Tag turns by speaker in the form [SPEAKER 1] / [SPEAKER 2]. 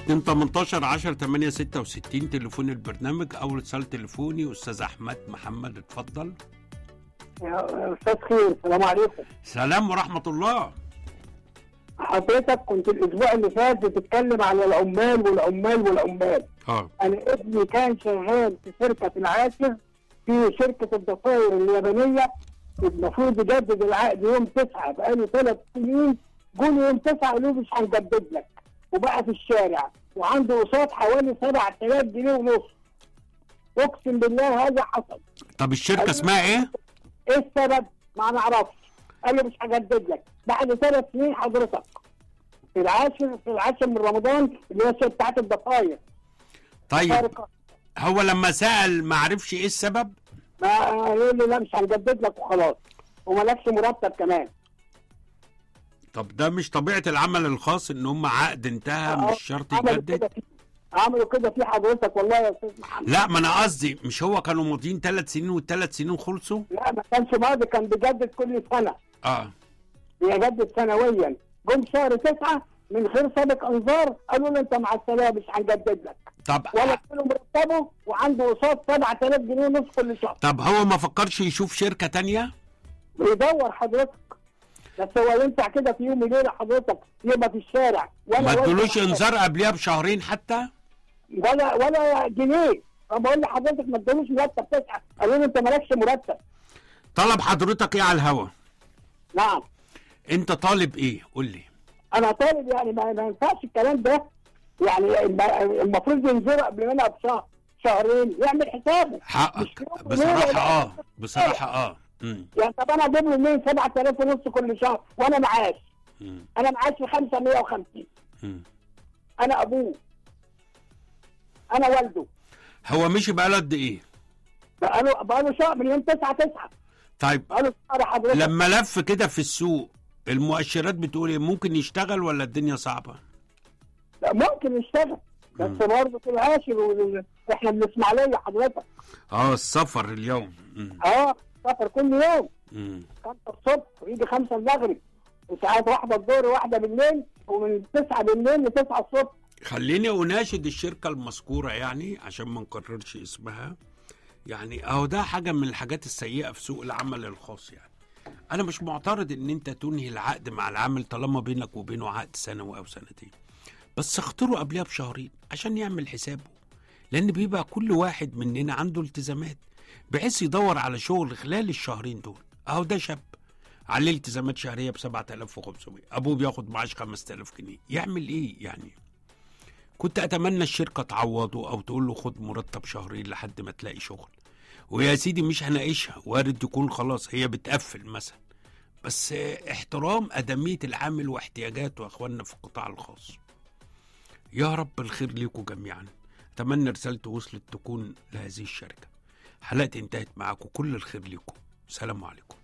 [SPEAKER 1] 2 18 10 8 66 تليفون البرنامج او رساله تليفوني استاذ احمد محمد اتفضل
[SPEAKER 2] يا استاذ خير السلام عليكم
[SPEAKER 1] سلام ورحمه الله
[SPEAKER 2] حضرتك كنت الاسبوع اللي فات بتتكلم على العمال والعمال والعمال
[SPEAKER 1] اه
[SPEAKER 2] انا ابني كان شغال في شركه في العاشر في شركه الضفاير اليابانيه المفروض يجدد العقد يوم تسعه بقاله ثلاث سنين قولوا يوم تسعه قالوا مش هنجدد لك وبقى في الشارع وعنده قساط حوالي 7000 جنيه ونص اقسم بالله هذا حصل
[SPEAKER 1] طب الشركه اسمها ايه
[SPEAKER 2] ايه السبب؟ ما نعرفش قال له مش هجدد لك بعد ثلاث سنين حضرتك في العاشر في العاشر من رمضان اللي هي السنة بتاعت الضفاير
[SPEAKER 1] طيب
[SPEAKER 2] فارقة.
[SPEAKER 1] هو لما سال ما عرفش ايه السبب
[SPEAKER 2] ما يقول لي لا مش هنجدد لك وخلاص ومالكش مرتب كمان
[SPEAKER 1] طب ده مش طبيعه العمل الخاص ان هم عقد انتهى مش شرط
[SPEAKER 2] عملوا
[SPEAKER 1] يجدد
[SPEAKER 2] كده فيه. عملوا كده في حضرتك والله يا استاذ محمد
[SPEAKER 1] لا ما انا قصدي مش هو كانوا ماضيين ثلاث سنين والثلاث سنين خلصوا
[SPEAKER 2] لا ما كانش ماضي كان بيجدد كل سنه
[SPEAKER 1] اه
[SPEAKER 2] بيجدد سنويا جم شهر تسعه من غير سابق انذار قالوا له انت مع السلامه مش هنجدد لك
[SPEAKER 1] طب
[SPEAKER 2] ولا اديله مرتبه وعنده قساط 7000 جنيه ونص كل شهر
[SPEAKER 1] طب هو ما فكرش يشوف شركه تانية
[SPEAKER 2] بيدور حضرتك بس هو ينفع كده في يوم وليله حضرتك يبقى في الشارع ولا
[SPEAKER 1] ما ادولوش
[SPEAKER 2] ولا-
[SPEAKER 1] انذار قبلها بشهرين حتى
[SPEAKER 2] ولا ولا جنيه طب بقول لحضرتك ما ادولوش مرتب تسعه قالوا له انت مالكش مرتب
[SPEAKER 1] طلب حضرتك ايه على الهوا
[SPEAKER 2] نعم
[SPEAKER 1] انت طالب ايه قول لي
[SPEAKER 2] انا طالب يعني ما, ما ينفعش الكلام ده يعني الم- المفروض ينزل قبل منها بشهر شهرين يعمل حسابه مش
[SPEAKER 1] حقك
[SPEAKER 2] يوم
[SPEAKER 1] بصراحه
[SPEAKER 2] وليلة
[SPEAKER 1] اه
[SPEAKER 2] ولا-
[SPEAKER 1] بصراحه اه مم.
[SPEAKER 2] يعني طب انا اجيب له منين 7000 ونص كل شهر وانا معاش
[SPEAKER 1] مم.
[SPEAKER 2] انا معاش في 550
[SPEAKER 1] مم.
[SPEAKER 2] انا ابوه انا والده
[SPEAKER 1] هو مشي بقاله قد ايه
[SPEAKER 2] بقاله بقاله شهر من يوم 9 9
[SPEAKER 1] طيب
[SPEAKER 2] بقاله شهر حضرتك
[SPEAKER 1] لما لف كده في السوق المؤشرات بتقول ايه ممكن يشتغل ولا الدنيا صعبه
[SPEAKER 2] لا، ممكن يشتغل بس برضه في العاشر وال- احنا من الاسماعيليه حضرتك
[SPEAKER 1] اه السفر اليوم مم.
[SPEAKER 2] اه سفر كل يوم
[SPEAKER 1] مم.
[SPEAKER 2] خمسة الصبح ويجي خمسة المغرب وساعات واحدة الظهر واحدة بالليل ومن تسعة بالليل لتسعة الصبح
[SPEAKER 1] خليني اناشد الشركه المذكوره يعني عشان ما نكررش اسمها يعني اهو ده حاجه من الحاجات السيئه في سوق العمل الخاص يعني انا مش معترض ان انت تنهي العقد مع العامل طالما بينك وبينه عقد سنوي او سنتين بس اختاره قبلها بشهرين عشان يعمل حسابه لان بيبقى كل واحد مننا عنده التزامات بحيث يدور على شغل خلال الشهرين دول اهو ده شاب عليه التزامات شهريه ب 7500 ابوه بياخد معاش 5000 جنيه يعمل ايه يعني كنت اتمنى الشركه تعوضه او تقول له خد مرتب شهرين لحد ما تلاقي شغل ويا سيدي مش هناقشها وارد يكون خلاص هي بتقفل مثلا بس آه، احترام ادميه العامل واحتياجاته يا اخواننا في القطاع الخاص يا رب الخير ليكم جميعا اتمنى رسالتي وصلت تكون لهذه الشركه حلقتي انتهت معاكم كل الخير ليكم سلام عليكم